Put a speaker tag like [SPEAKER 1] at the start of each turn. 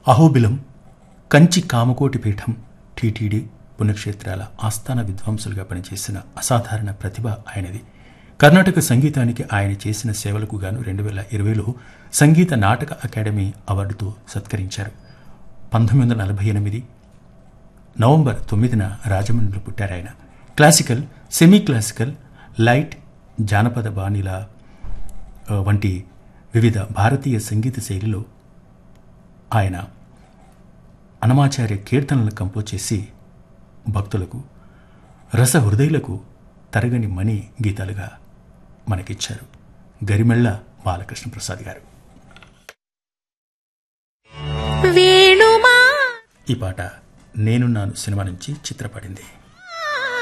[SPEAKER 1] అహోబిలం కంచి కామకోటి పీఠం టీటీడీ పుణ్యక్షేత్రాల ఆస్థాన విద్వాంసులుగా పనిచేసిన అసాధారణ ప్రతిభ ఆయనది కర్ణాటక సంగీతానికి ఆయన చేసిన సేవలకు గాను రెండు వేల ఇరవైలో సంగీత నాటక అకాడమీ అవార్డుతో సత్కరించారు పంతొమ్మిది వందల నలభై ఎనిమిది నవంబర్ తొమ్మిదిన రాజమండ్రిలో పుట్టారు ఆయన క్లాసికల్ సెమీ క్లాసికల్ లైట్ జానపద బాణీల ఆ, వంటి వివిధ భారతీయ సంగీత శైలిలో ఆయన అనమాచార్య కీర్తనలను కంపోజ్ చేసి భక్తులకు రస హృదయులకు తరగని మణి గీతాలుగా మనకిచ్చారు గరిమెళ్ళ బాలకృష్ణ ప్రసాద్ గారు
[SPEAKER 2] వేణుమా
[SPEAKER 1] ఈ పాట నేనున్నాను సినిమా నుంచి చిత్రపడింది